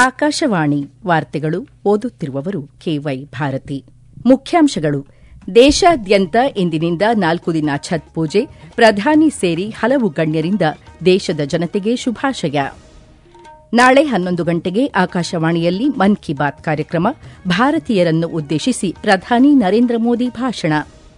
ಆಕಾಶವಾಣಿ ವಾರ್ತೆಗಳು ಓದುತ್ತಿರುವವರು ಕೆವೈ ಭಾರತಿ ಮುಖ್ಯಾಂಶಗಳು ದೇಶಾದ್ಯಂತ ಇಂದಿನಿಂದ ನಾಲ್ಕು ದಿನ ಛತ್ ಪೂಜೆ ಪ್ರಧಾನಿ ಸೇರಿ ಹಲವು ಗಣ್ಯರಿಂದ ದೇಶದ ಜನತೆಗೆ ಶುಭಾಶಯ ನಾಳೆ ಹನ್ನೊಂದು ಗಂಟೆಗೆ ಆಕಾಶವಾಣಿಯಲ್ಲಿ ಮನ್ ಕಿ ಬಾತ್ ಕಾರ್ಯಕ್ರಮ ಭಾರತೀಯರನ್ನು ಉದ್ದೇಶಿಸಿ ಪ್ರಧಾನಿ ನರೇಂದ್ರ ಮೋದಿ ಭಾಷಣ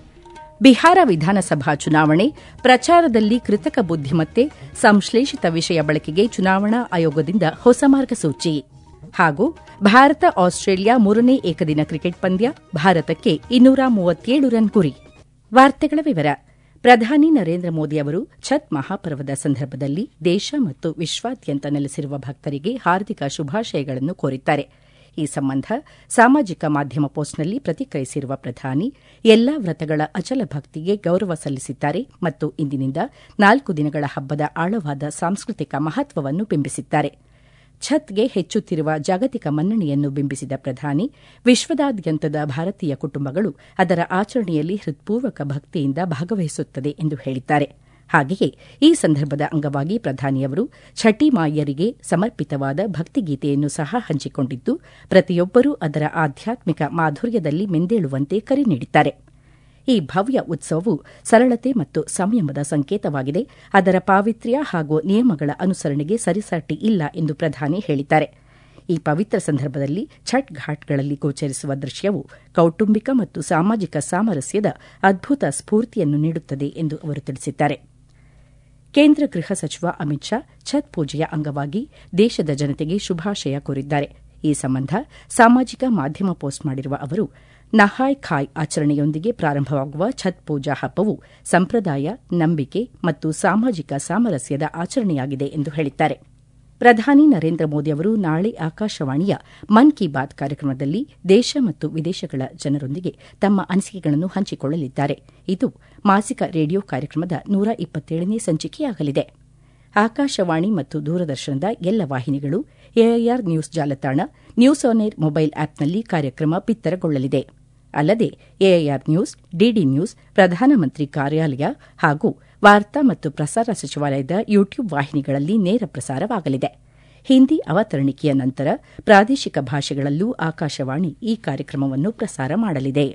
ಬಿಹಾರ ವಿಧಾನಸಭಾ ಚುನಾವಣೆ ಪ್ರಚಾರದಲ್ಲಿ ಕೃತಕ ಬುದ್ದಿಮತ್ತೆ ಸಂಶ್ಲೇಷಿತ ವಿಷಯ ಬಳಕೆಗೆ ಚುನಾವಣಾ ಆಯೋಗದಿಂದ ಹೊಸ ಮಾರ್ಗಸೂಚಿ ಹಾಗೂ ಭಾರತ ಆಸ್ಟ್ರೇಲಿಯಾ ಮೂರನೇ ಏಕದಿನ ಕ್ರಿಕೆಟ್ ಪಂದ್ಯ ಭಾರತಕ್ಕೆ ಇನ್ನೂರ ಮೂವತ್ತೇಳು ರನ್ ಗುರಿ ವಾರ್ತೆಗಳ ವಿವರ ಪ್ರಧಾನಿ ನರೇಂದ್ರ ಮೋದಿ ಅವರು ಛತ್ ಮಹಾಪರ್ವದ ಸಂದರ್ಭದಲ್ಲಿ ದೇಶ ಮತ್ತು ವಿಶ್ವಾದ್ಯಂತ ನೆಲೆಸಿರುವ ಭಕ್ತರಿಗೆ ಹಾರ್ದಿಕ ಶುಭಾಶಯಗಳನ್ನು ಕೋರಿದ್ದಾರೆ ಈ ಸಂಬಂಧ ಸಾಮಾಜಿಕ ಮಾಧ್ಯಮ ಪೋಸ್ಟ್ನಲ್ಲಿ ಪ್ರತಿಕ್ರಿಯಿಸಿರುವ ಪ್ರಧಾನಿ ಎಲ್ಲಾ ವ್ರತಗಳ ಅಚಲ ಭಕ್ತಿಗೆ ಗೌರವ ಸಲ್ಲಿಸಿದ್ದಾರೆ ಮತ್ತು ಇಂದಿನಿಂದ ನಾಲ್ಕು ದಿನಗಳ ಹಬ್ಬದ ಆಳವಾದ ಸಾಂಸ್ಕೃತಿಕ ಮಹತ್ವವನ್ನು ಬಿಂಬಿಸಿದ್ದಾರೆ ಛತ್ಗೆ ಹೆಚ್ಚುತ್ತಿರುವ ಜಾಗತಿಕ ಮನ್ನಣೆಯನ್ನು ಬಿಂಬಿಸಿದ ಪ್ರಧಾನಿ ವಿಶ್ವದಾದ್ಯಂತದ ಭಾರತೀಯ ಕುಟುಂಬಗಳು ಅದರ ಆಚರಣೆಯಲ್ಲಿ ಹೃತ್ಪೂರ್ವಕ ಭಕ್ತಿಯಿಂದ ಭಾಗವಹಿಸುತ್ತದೆ ಎಂದು ಹೇಳಿದ್ದಾರೆ ಹಾಗೆಯೇ ಈ ಸಂದರ್ಭದ ಅಂಗವಾಗಿ ಪ್ರಧಾನಿಯವರು ಛಟಿ ಮಾಯಿಯರಿಗೆ ಸಮರ್ಪಿತವಾದ ಭಕ್ತಿಗೀತೆಯನ್ನು ಸಹ ಹಂಚಿಕೊಂಡಿದ್ದು ಪ್ರತಿಯೊಬ್ಬರೂ ಅದರ ಆಧ್ಯಾತ್ಮಿಕ ಮಾಧುರ್ಯದಲ್ಲಿ ಮೆಂದೇಳುವಂತೆ ಕರೆ ನೀಡಿದ್ದಾರೆ ಈ ಭವ್ಯ ಉತ್ಸವವು ಸರಳತೆ ಮತ್ತು ಸಂಯಮದ ಸಂಕೇತವಾಗಿದೆ ಅದರ ಪಾವಿತ್ರ್ಯ ಹಾಗೂ ನಿಯಮಗಳ ಅನುಸರಣೆಗೆ ಸರಿಸಾಟಿ ಇಲ್ಲ ಎಂದು ಪ್ರಧಾನಿ ಹೇಳಿದ್ದಾರೆ ಈ ಪವಿತ್ರ ಸಂದರ್ಭದಲ್ಲಿ ಛಟ್ ಘಾಟ್ಗಳಲ್ಲಿ ಗೋಚರಿಸುವ ದೃಶ್ಯವು ಕೌಟುಂಬಿಕ ಮತ್ತು ಸಾಮಾಜಿಕ ಸಾಮರಸ್ಯದ ಅದ್ಭುತ ಸ್ಫೂರ್ತಿಯನ್ನು ನೀಡುತ್ತದೆ ಎಂದು ಅವರು ತಿಳಿಸಿದ್ದಾರೆ ಕೇಂದ್ರ ಗೃಹ ಸಚಿವ ಅಮಿತ್ ಶಾ ಛತ್ ಪೂಜೆಯ ಅಂಗವಾಗಿ ದೇಶದ ಜನತೆಗೆ ಶುಭಾಶಯ ಕೋರಿದ್ದಾರೆ ಈ ಸಂಬಂಧ ಸಾಮಾಜಿಕ ಮಾಧ್ಯಮ ಪೋಸ್ಟ್ ಮಾಡಿರುವ ಅವರು ನಹಾಯ್ ಖಾಯ್ ಆಚರಣೆಯೊಂದಿಗೆ ಪ್ರಾರಂಭವಾಗುವ ಛತ್ ಪೂಜಾ ಹಬ್ಬವು ಸಂಪ್ರದಾಯ ನಂಬಿಕೆ ಮತ್ತು ಸಾಮಾಜಿಕ ಸಾಮರಸ್ಯದ ಆಚರಣೆಯಾಗಿದೆ ಎಂದು ಹೇಳಿದ್ದಾರೆ ಪ್ರಧಾನಿ ನರೇಂದ್ರ ಮೋದಿ ಅವರು ನಾಳೆ ಆಕಾಶವಾಣಿಯ ಮನ್ ಕಿ ಬಾತ್ ಕಾರ್ಯಕ್ರಮದಲ್ಲಿ ದೇಶ ಮತ್ತು ವಿದೇಶಗಳ ಜನರೊಂದಿಗೆ ತಮ್ಮ ಅನಿಸಿಕೆಗಳನ್ನು ಹಂಚಿಕೊಳ್ಳಲಿದ್ದಾರೆ ಇದು ಮಾಸಿಕ ರೇಡಿಯೋ ಕಾರ್ಯಕ್ರಮದ ನೂರ ಇಪ್ಪತ್ತೇಳನೇ ಸಂಚಿಕೆಯಾಗಲಿದೆ ಆಕಾಶವಾಣಿ ಮತ್ತು ದೂರದರ್ಶನದ ಎಲ್ಲ ವಾಹಿನಿಗಳು ಎಐಆರ್ ನ್ಯೂಸ್ ಜಾಲತಾಣ ನ್ಯೂಸ್ ಆನ್ ಏರ್ ಮೊಬೈಲ್ ಆಪ್ನಲ್ಲಿ ಕಾರ್ಯಕ್ರಮ ಬಿತ್ತರಗೊಳ್ಳಲಿದೆ ಅಲ್ಲದೆ ಎಐಆರ್ ನ್ಯೂಸ್ ಡಿಡಿ ನ್ಯೂಸ್ ಪ್ರಧಾನಮಂತ್ರಿ ಕಾರ್ಯಾಲಯ ಹಾಗೂ ವಾರ್ತಾ ಮತ್ತು ಪ್ರಸಾರ ಸಚಿವಾಲಯದ ಯೂಟ್ಯೂಬ್ ವಾಹಿನಿಗಳಲ್ಲಿ ನೇರ ಪ್ರಸಾರವಾಗಲಿದೆ ಹಿಂದಿ ಅವತರಣಿಕೆಯ ನಂತರ ಪ್ರಾದೇಶಿಕ ಭಾಷೆಗಳಲ್ಲೂ ಆಕಾಶವಾಣಿ ಈ ಕಾರ್ಯಕ್ರಮವನ್ನು ಪ್ರಸಾರ ಮಾಡಲಿದೆ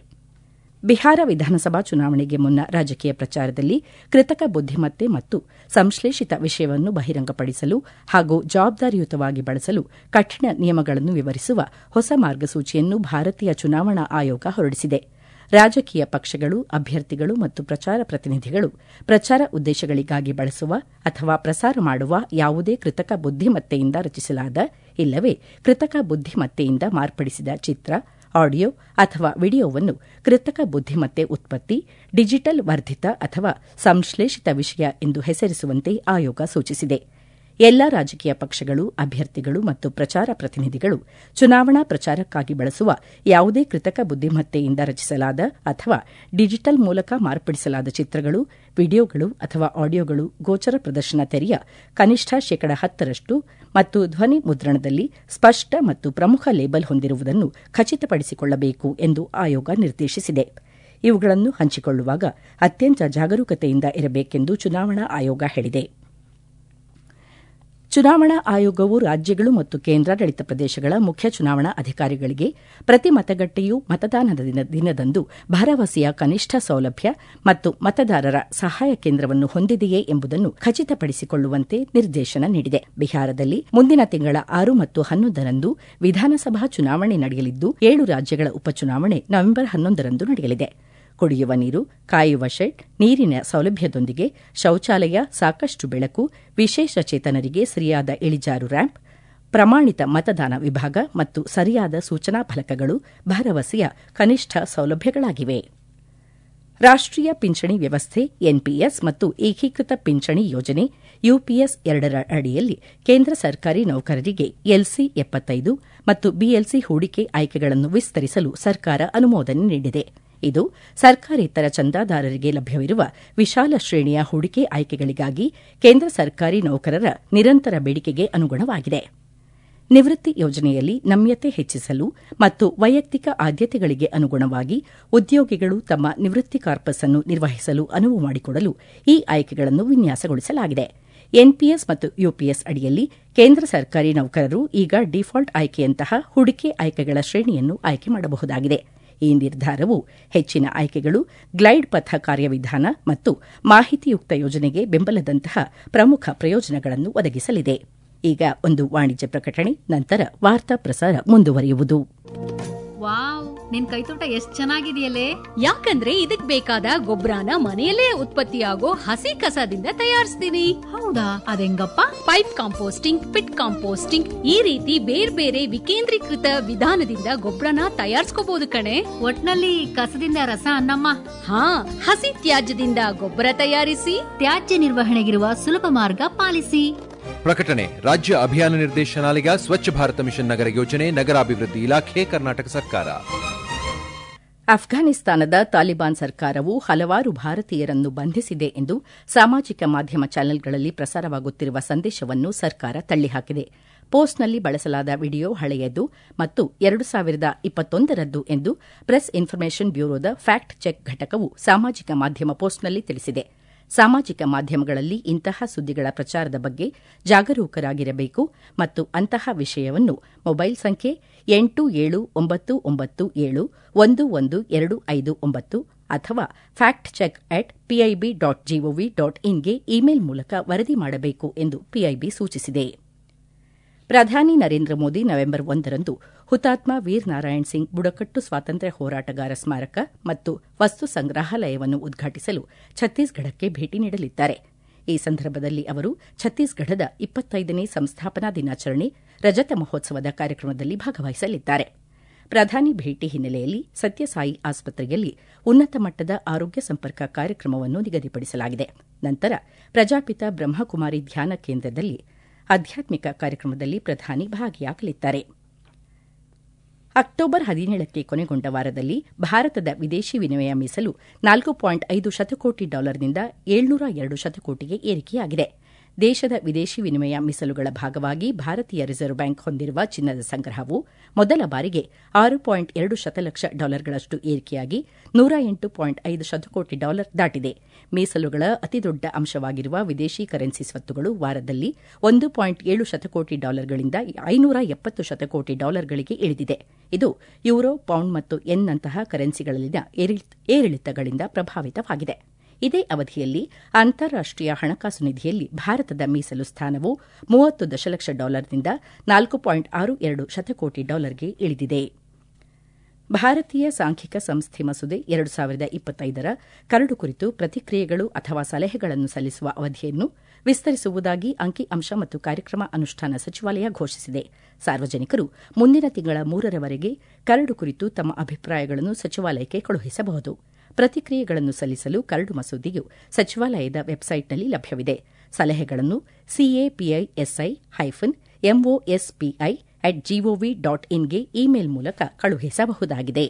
ಬಿಹಾರ ವಿಧಾನಸಭಾ ಚುನಾವಣೆಗೆ ಮುನ್ನ ರಾಜಕೀಯ ಪ್ರಚಾರದಲ್ಲಿ ಕೃತಕ ಬುದ್ದಿಮತ್ತೆ ಮತ್ತು ಸಂಶ್ಲೇಷಿತ ವಿಷಯವನ್ನು ಬಹಿರಂಗಪಡಿಸಲು ಹಾಗೂ ಜವಾಬ್ದಾರಿಯುತವಾಗಿ ಬಳಸಲು ಕಠಿಣ ನಿಯಮಗಳನ್ನು ವಿವರಿಸುವ ಹೊಸ ಮಾರ್ಗಸೂಚಿಯನ್ನು ಭಾರತೀಯ ಚುನಾವಣಾ ಆಯೋಗ ಹೊರಡಿಸಿದೆ ರಾಜಕೀಯ ಪಕ್ಷಗಳು ಅಭ್ಯರ್ಥಿಗಳು ಮತ್ತು ಪ್ರಚಾರ ಪ್ರತಿನಿಧಿಗಳು ಪ್ರಚಾರ ಉದ್ದೇಶಗಳಿಗಾಗಿ ಬಳಸುವ ಅಥವಾ ಪ್ರಸಾರ ಮಾಡುವ ಯಾವುದೇ ಕೃತಕ ಬುದ್ದಿಮತ್ತೆಯಿಂದ ರಚಿಸಲಾದ ಇಲ್ಲವೇ ಕೃತಕ ಬುದ್ದಿಮತ್ತೆಯಿಂದ ಮಾರ್ಪಡಿಸಿದ ಚಿತ್ರ ಆಡಿಯೋ ಅಥವಾ ವಿಡಿಯೋವನ್ನು ಕೃತಕ ಬುದ್ದಿಮತ್ತೆ ಉತ್ಪತ್ತಿ ಡಿಜಿಟಲ್ ವರ್ಧಿತ ಅಥವಾ ಸಂಶ್ಲೇಷಿತ ವಿಷಯ ಎಂದು ಹೆಸರಿಸುವಂತೆ ಆಯೋಗ ಸೂಚಿಸಿದೆ ಎಲ್ಲಾ ರಾಜಕೀಯ ಪಕ್ಷಗಳು ಅಭ್ಯರ್ಥಿಗಳು ಮತ್ತು ಪ್ರಚಾರ ಪ್ರತಿನಿಧಿಗಳು ಚುನಾವಣಾ ಪ್ರಚಾರಕ್ಕಾಗಿ ಬಳಸುವ ಯಾವುದೇ ಕೃತಕ ಬುದ್ದಿಮತ್ತೆಯಿಂದ ರಚಿಸಲಾದ ಅಥವಾ ಡಿಜಿಟಲ್ ಮೂಲಕ ಮಾರ್ಪಡಿಸಲಾದ ಚಿತ್ರಗಳು ವಿಡಿಯೋಗಳು ಅಥವಾ ಆಡಿಯೋಗಳು ಗೋಚರ ಪ್ರದರ್ಶನ ತೆರೆಯ ಕನಿಷ್ಠ ಶೇಕಡ ಹತ್ತರಷ್ಟು ಮತ್ತು ಧ್ವನಿ ಮುದ್ರಣದಲ್ಲಿ ಸ್ಪಷ್ಟ ಮತ್ತು ಪ್ರಮುಖ ಲೇಬಲ್ ಹೊಂದಿರುವುದನ್ನು ಖಚಿತಪಡಿಸಿಕೊಳ್ಳಬೇಕು ಎಂದು ಆಯೋಗ ನಿರ್ದೇಶಿಸಿದೆ ಇವುಗಳನ್ನು ಹಂಚಿಕೊಳ್ಳುವಾಗ ಅತ್ಯಂತ ಜಾಗರೂಕತೆಯಿಂದ ಇರಬೇಕೆಂದು ಚುನಾವಣಾ ಆಯೋಗ ಹೇಳಿದೆ ಚುನಾವಣಾ ಆಯೋಗವು ರಾಜ್ಯಗಳು ಮತ್ತು ಕೇಂದ್ರಾಡಳಿತ ಪ್ರದೇಶಗಳ ಮುಖ್ಯ ಚುನಾವಣಾ ಅಧಿಕಾರಿಗಳಿಗೆ ಪ್ರತಿ ಮತಗಟ್ಟೆಯು ಮತದಾನದ ದಿನದಂದು ಭರವಸೆಯ ಕನಿಷ್ಠ ಸೌಲಭ್ಯ ಮತ್ತು ಮತದಾರರ ಸಹಾಯ ಕೇಂದ್ರವನ್ನು ಹೊಂದಿದೆಯೇ ಎಂಬುದನ್ನು ಖಚಿತಪಡಿಸಿಕೊಳ್ಳುವಂತೆ ನಿರ್ದೇಶನ ನೀಡಿದೆ ಬಿಹಾರದಲ್ಲಿ ಮುಂದಿನ ತಿಂಗಳ ಆರು ಮತ್ತು ಹನ್ನೊಂದರಂದು ವಿಧಾನಸಭಾ ಚುನಾವಣೆ ನಡೆಯಲಿದ್ದು ಏಳು ರಾಜ್ಯಗಳ ಉಪಚುನಾವಣೆ ನವೆಂಬರ್ ಹನ್ನೊಂದರಂದು ನಡೆಯಲಿದೆ ಕುಡಿಯುವ ನೀರು ಕಾಯುವ ಶೆಡ್ ನೀರಿನ ಸೌಲಭ್ಯದೊಂದಿಗೆ ಶೌಚಾಲಯ ಸಾಕಷ್ಟು ಬೆಳಕು ವಿಶೇಷ ಚೇತನರಿಗೆ ಸರಿಯಾದ ಇಳಿಜಾರು ರ್ಯಾಂಪ್ ಪ್ರಮಾಣಿತ ಮತದಾನ ವಿಭಾಗ ಮತ್ತು ಸರಿಯಾದ ಸೂಚನಾ ಫಲಕಗಳು ಭರವಸೆಯ ಕನಿಷ್ಠ ಸೌಲಭ್ಯಗಳಾಗಿವೆ ರಾಷ್ಟೀಯ ಪಿಂಚಣಿ ವ್ಯವಸ್ಥೆ ಎನ್ಪಿಎಸ್ ಮತ್ತು ಏಕೀಕೃತ ಪಿಂಚಣಿ ಯೋಜನೆ ಯುಪಿಎಸ್ ಎರಡರ ಅಡಿಯಲ್ಲಿ ಕೇಂದ್ರ ಸರ್ಕಾರಿ ನೌಕರರಿಗೆ ಎಲ್ಸಿ ಎಪ್ಪತ್ತೈದು ಮತ್ತು ಬಿಎಲ್ಸಿ ಹೂಡಿಕೆ ಆಯ್ಕೆಗಳನ್ನು ವಿಸ್ತರಿಸಲು ಸರ್ಕಾರ ಅನುಮೋದನೆ ನೀಡಿದೆ ಇದು ಸರ್ಕಾರೇತರ ಚಂದಾದಾರರಿಗೆ ಲಭ್ಯವಿರುವ ವಿಶಾಲ ಶ್ರೇಣಿಯ ಹೂಡಿಕೆ ಆಯ್ಕೆಗಳಿಗಾಗಿ ಕೇಂದ್ರ ಸರ್ಕಾರಿ ನೌಕರರ ನಿರಂತರ ಬೇಡಿಕೆಗೆ ಅನುಗುಣವಾಗಿದೆ ನಿವೃತ್ತಿ ಯೋಜನೆಯಲ್ಲಿ ನಮ್ಯತೆ ಹೆಚ್ಚಿಸಲು ಮತ್ತು ವೈಯಕ್ತಿಕ ಆದ್ಯತೆಗಳಿಗೆ ಅನುಗುಣವಾಗಿ ಉದ್ಯೋಗಿಗಳು ತಮ್ಮ ನಿವೃತ್ತಿ ಕಾರ್ಪಸ್ ಅನ್ನು ನಿರ್ವಹಿಸಲು ಅನುವು ಮಾಡಿಕೊಡಲು ಈ ಆಯ್ಕೆಗಳನ್ನು ವಿನ್ಯಾಸಗೊಳಿಸಲಾಗಿದೆ ಎನ್ಪಿಎಸ್ ಮತ್ತು ಯುಪಿಎಸ್ ಅಡಿಯಲ್ಲಿ ಕೇಂದ್ರ ಸರ್ಕಾರಿ ನೌಕರರು ಈಗ ಡಿಫಾಲ್ಟ್ ಆಯ್ಕೆಯಂತಹ ಹೂಡಿಕೆ ಆಯ್ಕೆಗಳ ಶ್ರೇಣಿಯನ್ನು ಆಯ್ಕೆ ಮಾಡಬಹುದಾಗಿದೆ ಈ ನಿರ್ಧಾರವು ಹೆಚ್ಚಿನ ಆಯ್ಕೆಗಳು ಗ್ಲೈಡ್ ಪಥ ಕಾರ್ಯವಿಧಾನ ಮತ್ತು ಮಾಹಿತಿಯುಕ್ತ ಯೋಜನೆಗೆ ಬೆಂಬಲದಂತಹ ಪ್ರಮುಖ ಪ್ರಯೋಜನಗಳನ್ನು ಒದಗಿಸಲಿದೆ ಈಗ ಒಂದು ವಾಣಿಜ್ಯ ಪ್ರಕಟಣೆ ನಂತರ ವಾರ್ತಾ ಪ್ರಸಾರ ಮುಂದುವರಿಯುವುದು ವಾವ್ ನಿನ್ ಕೈತೋಟ ಎಷ್ಟ್ ಚೆನ್ನಾಗಿದೆಯಲ್ಲೇ ಯಾಕಂದ್ರೆ ಇದಕ್ ಬೇಕಾದ ಗೊಬ್ಬರನ ಮನೆಯಲ್ಲೇ ಉತ್ಪತ್ತಿಯಾಗೋ ಹಸಿ ಕಸದಿಂದ ತಯಾರಿಸ್ತೀನಿ ಹೌದಾ ಅದೆಂಗಪ್ಪ ಪೈಪ್ ಕಾಂಪೋಸ್ಟಿಂಗ್ ಪಿಟ್ ಕಾಂಪೋಸ್ಟಿಂಗ್ ಈ ರೀತಿ ಬೇರೆ ಬೇರೆ ವಿಕೇಂದ್ರೀಕೃತ ವಿಧಾನದಿಂದ ಗೊಬ್ಬರನ ತಯಾರಿಸ್ಕೋಬಹುದು ಕಣೆ ಒಟ್ನಲ್ಲಿ ಕಸದಿಂದ ರಸ ಅನ್ನಮ್ಮ ಹಾ ಹಸಿ ತ್ಯಾಜ್ಯದಿಂದ ಗೊಬ್ಬರ ತಯಾರಿಸಿ ತ್ಯಾಜ್ಯ ನಿರ್ವಹಣೆಗಿರುವ ಸುಲಭ ಮಾರ್ಗ ಪಾಲಿಸಿ ಪ್ರಕಟಣೆ ರಾಜ್ಯ ಅಭಿಯಾನ ನಿರ್ದೇಶನಾಲಯ ಸ್ವಚ್ಛ ಭಾರತ ಮಿಷನ್ ನಗರ ಯೋಜನೆ ನಗರಾಭಿವೃದ್ಧಿ ಇಲಾಖೆ ಕರ್ನಾಟಕ ಸರ್ಕಾರ ಅಫ್ಘಾನಿಸ್ತಾನದ ತಾಲಿಬಾನ್ ಸರ್ಕಾರವು ಹಲವಾರು ಭಾರತೀಯರನ್ನು ಬಂಧಿಸಿದೆ ಎಂದು ಸಾಮಾಜಿಕ ಮಾಧ್ಯಮ ಚಾನೆಲ್ಗಳಲ್ಲಿ ಪ್ರಸಾರವಾಗುತ್ತಿರುವ ಸಂದೇಶವನ್ನು ಸರ್ಕಾರ ತಳ್ಳಿಹಾಕಿದೆ ಪೋಸ್ಟ್ನಲ್ಲಿ ಬಳಸಲಾದ ವಿಡಿಯೋ ಹಳೆಯದು ಮತ್ತು ಎರಡು ಸಾವಿರದ ಇಪ್ಪತ್ತೊಂದರದ್ದು ಎಂದು ಪ್ರೆಸ್ ಇನ್ಫಾರ್ಮೇಷನ್ ಬ್ಯೂರೋದ ಫ್ಯಾಕ್ಟ್ ಚೆಕ್ ಘಟಕವು ಸಾಮಾಜಿಕ ಮಾಧ್ಯಮ ಪೋಸ್ಟ್ನಲ್ಲಿ ತಿಳಿಸಿದೆ ಸಾಮಾಜಿಕ ಮಾಧ್ಯಮಗಳಲ್ಲಿ ಇಂತಹ ಸುದ್ದಿಗಳ ಪ್ರಚಾರದ ಬಗ್ಗೆ ಜಾಗರೂಕರಾಗಿರಬೇಕು ಮತ್ತು ಅಂತಹ ವಿಷಯವನ್ನು ಮೊಬೈಲ್ ಸಂಖ್ಯೆ ಎಂಟು ಏಳು ಒಂಬತ್ತು ಒಂಬತ್ತು ಏಳು ಒಂದು ಒಂದು ಎರಡು ಐದು ಒಂಬತ್ತು ಅಥವಾ fact check at PIB dot GOV dot ಇನ್ಗೆ ಇಮೇಲ್ ಮೂಲಕ ವರದಿ ಮಾಡಬೇಕು ಎಂದು ಪಿಐಬಿ ಸೂಚಿಸಿದೆ ಪ್ರಧಾನಿ ನರೇಂದ್ರ ಮೋದಿ ನವೆಂಬರ್ ಒಂದರಂದು ಹುತಾತ್ಮ ವೀರ್ ನಾರಾಯಣ್ ಸಿಂಗ್ ಬುಡಕಟ್ಟು ಸ್ವಾತಂತ್ರ್ಯ ಹೋರಾಟಗಾರ ಸ್ಮಾರಕ ಮತ್ತು ವಸ್ತು ಸಂಗ್ರಹಾಲಯವನ್ನು ಉದ್ಘಾಟಿಸಲು ಛತ್ತೀಸ್ಗಢಕ್ಕೆ ಭೇಟಿ ನೀಡಲಿದ್ದಾರೆ ಈ ಸಂದರ್ಭದಲ್ಲಿ ಅವರು ಛತ್ತೀಸ್ಗಢದ ಇಪ್ಪತ್ತೈದನೇ ಸಂಸ್ಥಾಪನಾ ದಿನಾಚರಣೆ ರಜತ ಮಹೋತ್ಸವದ ಕಾರ್ಯಕ್ರಮದಲ್ಲಿ ಭಾಗವಹಿಸಲಿದ್ದಾರೆ ಪ್ರಧಾನಿ ಭೇಟಿ ಹಿನ್ನೆಲೆಯಲ್ಲಿ ಸತ್ಯಸಾಯಿ ಆಸ್ಪತ್ರೆಯಲ್ಲಿ ಉನ್ನತ ಮಟ್ಟದ ಆರೋಗ್ಯ ಸಂಪರ್ಕ ಕಾರ್ಯಕ್ರಮವನ್ನು ನಿಗದಿಪಡಿಸಲಾಗಿದೆ ನಂತರ ಪ್ರಜಾಪಿತ ಬ್ರಹ್ಮಕುಮಾರಿ ಧ್ಯಾನ ಕೇಂದ್ರದಲ್ಲಿ ಆಧ್ಯಾತ್ಮಿಕ ಕಾರ್ಯಕ್ರಮದಲ್ಲಿ ಪ್ರಧಾನಿ ಭಾಗಿಯಾಗಲಿದ್ದಾರೆ ಅಕ್ಟೋಬರ್ ಹದಿನೇಳಕ್ಕೆ ಕೊನೆಗೊಂಡ ವಾರದಲ್ಲಿ ಭಾರತದ ವಿದೇಶಿ ವಿನಿಮಯ ಮೀಸಲು ನಾಲ್ಕು ಪಾಯಿಂಟ್ ಐದು ಶತಕೋಟಿ ಡಾಲರ್ನಿಂದ ಏಳ್ನೂರ ಎರಡು ಶತಕೋಟಿಗೆ ಏರಿಕೆಯಾಗಿದೆ ದೇಶದ ವಿದೇಶಿ ವಿನಿಮಯ ಮೀಸಲುಗಳ ಭಾಗವಾಗಿ ಭಾರತೀಯ ರಿಸರ್ವ್ ಬ್ಯಾಂಕ್ ಹೊಂದಿರುವ ಚಿನ್ನದ ಸಂಗ್ರಹವು ಮೊದಲ ಬಾರಿಗೆ ಆರು ಪಾಯಿಂಟ್ ಎರಡು ಶತಲಕ್ಷ ಡಾಲರ್ಗಳಷ್ಟು ಏರಿಕೆಯಾಗಿ ನೂರ ಎಂಟು ಪಾಯಿಂಟ್ ಐದು ಶತಕೋಟಿ ಡಾಲರ್ ದಾಟಿದೆ ಮೀಸಲುಗಳ ಅತಿದೊಡ್ಡ ಅಂಶವಾಗಿರುವ ವಿದೇಶಿ ಕರೆನ್ಸಿ ಸ್ವತ್ತುಗಳು ವಾರದಲ್ಲಿ ಒಂದು ಪಾಯಿಂಟ್ ಏಳು ಶತಕೋಟಿ ಡಾಲರ್ಗಳಿಂದ ಐನೂರ ಎಪ್ಪತ್ತು ಶತಕೋಟಿ ಡಾಲರ್ಗಳಿಗೆ ಇಳಿದಿದೆ ಇದು ಯುರೋ ಪೌಂಡ್ ಮತ್ತು ಎನ್ನಂತಹ ಕರೆನ್ಸಿಗಳಲ್ಲಿನ ಏರಿಳಿತಗಳಿಂದ ಪ್ರಭಾವಿತವಾಗಿದೆ ಇದೇ ಅವಧಿಯಲ್ಲಿ ಅಂತಾರಾಷ್ಟೀಯ ಹಣಕಾಸು ನಿಧಿಯಲ್ಲಿ ಭಾರತದ ಮೀಸಲು ಸ್ಥಾನವು ಮೂವತ್ತು ದಶಲಕ್ಷ ಡಾಲರ್ನಿಂದ ನಾಲ್ಕು ಪಾಯಿಂಟ್ ಆರು ಎರಡು ಶತಕೋಟಿ ಡಾಲರ್ಗೆ ಇಳಿದಿದೆ ಭಾರತೀಯ ಸಾಂಖ್ಯಿಕ ಸಂಸ್ಥೆ ಮಸೂದೆ ಎರಡು ಸಾವಿರದ ಇಪ್ಪತ್ತೈದರ ಕರಡು ಕುರಿತು ಪ್ರತಿಕ್ರಿಯೆಗಳು ಅಥವಾ ಸಲಹೆಗಳನ್ನು ಸಲ್ಲಿಸುವ ಅವಧಿಯನ್ನು ವಿಸ್ತರಿಸುವುದಾಗಿ ಅಂಕಿಅಂಶ ಮತ್ತು ಕಾರ್ಯಕ್ರಮ ಅನುಷ್ಠಾನ ಸಚಿವಾಲಯ ಘೋಷಿಸಿದೆ ಸಾರ್ವಜನಿಕರು ಮುಂದಿನ ತಿಂಗಳ ಮೂರರವರೆಗೆ ಕರಡು ಕುರಿತು ತಮ್ಮ ಅಭಿಪ್ರಾಯಗಳನ್ನು ಸಚಿವಾಲಯಕ್ಕೆ ಕಳುಹಿಸಬಹುದು ಪ್ರತಿಕ್ರಿಯೆಗಳನ್ನು ಸಲ್ಲಿಸಲು ಕರಡು ಮಸೂದೆಯು ಸಚಿವಾಲಯದ ವೆಬ್ಸೈಟ್ನಲ್ಲಿ ಲಭ್ಯವಿದೆ ಸಲಹೆಗಳನ್ನು CAPISI hyphen MOSPI at GOV dot ಇನ್ಗೆ ಇಮೇಲ್ ಮೂಲಕ ಕಳುಹಿಸಬಹುದಾಗಿದೆ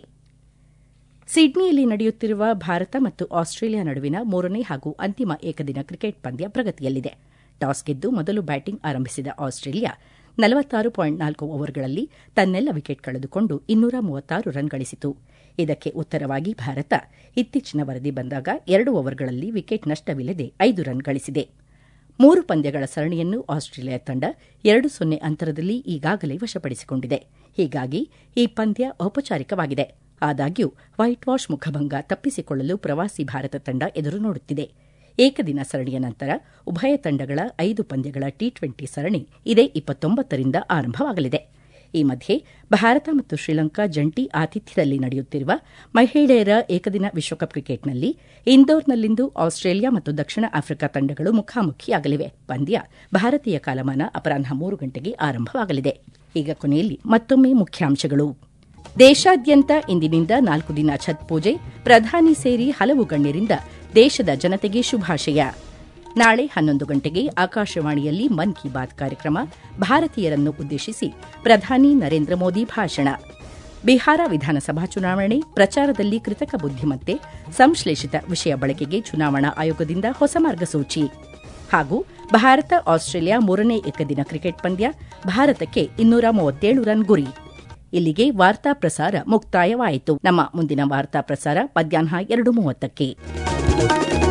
ಸಿಡ್ನಿಯಲ್ಲಿ ನಡೆಯುತ್ತಿರುವ ಭಾರತ ಮತ್ತು ಆಸ್ಟ್ರೇಲಿಯಾ ನಡುವಿನ ಮೂರನೇ ಹಾಗೂ ಅಂತಿಮ ಏಕದಿನ ಕ್ರಿಕೆಟ್ ಪಂದ್ಯ ಪ್ರಗತಿಯಲ್ಲಿದೆ ಟಾಸ್ ಗೆದ್ದು ಮೊದಲು ಬ್ಯಾಟಿಂಗ್ ಆರಂಭಿಸಿದ ಆಸ್ಟ್ರೇಲಿಯಾ ನಲವತ್ತಾರು ಪಾಯಿಂಟ್ ನಾಲ್ಕು ಓವರ್ಗಳಲ್ಲಿ ತನ್ನೆಲ್ಲ ವಿಕೆಟ್ ಕಳೆದುಕೊಂಡು ಇನ್ನೂರ ಮೂವತ್ತಾರು ರನ್ ಗಳಿಸಿತು ಇದಕ್ಕೆ ಉತ್ತರವಾಗಿ ಭಾರತ ಇತ್ತೀಚಿನ ವರದಿ ಬಂದಾಗ ಎರಡು ಓವರ್ಗಳಲ್ಲಿ ವಿಕೆಟ್ ನಷ್ಟವಿಲ್ಲದೆ ಐದು ರನ್ ಗಳಿಸಿದೆ ಮೂರು ಪಂದ್ಯಗಳ ಸರಣಿಯನ್ನು ಆಸ್ಟ್ರೇಲಿಯಾ ತಂಡ ಎರಡು ಸೊನ್ನೆ ಅಂತರದಲ್ಲಿ ಈಗಾಗಲೇ ವಶಪಡಿಸಿಕೊಂಡಿದೆ ಹೀಗಾಗಿ ಈ ಪಂದ್ಯ ಔಪಚಾರಿಕವಾಗಿದೆ ಆದಾಗ್ಯೂ ವೈಟ್ ವಾಶ್ ಮುಖಭಂಗ ತಪ್ಪಿಸಿಕೊಳ್ಳಲು ಪ್ರವಾಸಿ ಭಾರತ ತಂಡ ಎದುರು ನೋಡುತ್ತಿದೆ ಏಕದಿನ ಸರಣಿಯ ನಂತರ ಉಭಯ ತಂಡಗಳ ಐದು ಪಂದ್ಯಗಳ ಟಿ ಟ್ವೆಂಟಿ ಸರಣಿ ಇದೇ ಇಪ್ಪತ್ತೊಂಬತ್ತರಿಂದ ಆರಂಭವಾಗಲಿದೆ ಈ ಮಧ್ಯೆ ಭಾರತ ಮತ್ತು ಶ್ರೀಲಂಕಾ ಜಂಟಿ ಆತಿಥ್ಯದಲ್ಲಿ ನಡೆಯುತ್ತಿರುವ ಮಹಿಳೆಯರ ಏಕದಿನ ವಿಶ್ವಕಪ್ ಕ್ರಿಕೆಟ್ನಲ್ಲಿ ಇಂದೋರ್ನಲ್ಲಿಂದು ಆಸ್ಟ್ರೇಲಿಯಾ ಮತ್ತು ದಕ್ಷಿಣ ಆಫ್ರಿಕಾ ತಂಡಗಳು ಮುಖಾಮುಖಿಯಾಗಲಿವೆ ಪಂದ್ಯ ಭಾರತೀಯ ಕಾಲಮಾನ ಅಪರಾಹ್ನ ಮೂರು ಗಂಟೆಗೆ ಆರಂಭವಾಗಲಿದೆ ಈಗ ಕೊನೆಯಲ್ಲಿ ಮತ್ತೊಮ್ಮೆ ಮುಖ್ಯಾಂಶಗಳು ದೇಶಾದ್ಯಂತ ಇಂದಿನಿಂದ ನಾಲ್ಕು ದಿನ ಛತ್ ಪೂಜೆ ಪ್ರಧಾನಿ ಸೇರಿ ಹಲವು ಗಣ್ಯರಿಂದ ದೇಶದ ಜನತೆಗೆ ಶುಭಾಶಯ ನಾಳೆ ಹನ್ನೊಂದು ಗಂಟೆಗೆ ಆಕಾಶವಾಣಿಯಲ್ಲಿ ಮನ್ ಕಿ ಬಾತ್ ಕಾರ್ಯಕ್ರಮ ಭಾರತೀಯರನ್ನು ಉದ್ದೇಶಿಸಿ ಪ್ರಧಾನಿ ನರೇಂದ್ರ ಮೋದಿ ಭಾಷಣ ಬಿಹಾರ ವಿಧಾನಸಭಾ ಚುನಾವಣೆ ಪ್ರಚಾರದಲ್ಲಿ ಕೃತಕ ಬುದ್ದಿಮತ್ತೆ ಸಂಶ್ಲೇಷಿತ ವಿಷಯ ಬಳಕೆಗೆ ಚುನಾವಣಾ ಆಯೋಗದಿಂದ ಹೊಸ ಮಾರ್ಗಸೂಚಿ ಹಾಗೂ ಭಾರತ ಆಸ್ಟ್ರೇಲಿಯಾ ಮೂರನೇ ಏಕದಿನ ಕ್ರಿಕೆಟ್ ಪಂದ್ಯ ಭಾರತಕ್ಕೆ ಇನ್ನೂರ ಮೂವತ್ತೇಳು ರನ್ ಗುರಿ ಇಲ್ಲಿಗೆ ವಾರ್ತಾ ಪ್ರಸಾರ ಮುಕ್ತಾಯವಾಯಿತು ನಮ್ಮ ಮುಂದಿನ ವಾರ್ತಾ ಪ್ರಸಾರ ಮಧ್ಯಾಹ್ನ ಎರಡು ಮೂವತ್ತಕ್ಕೆ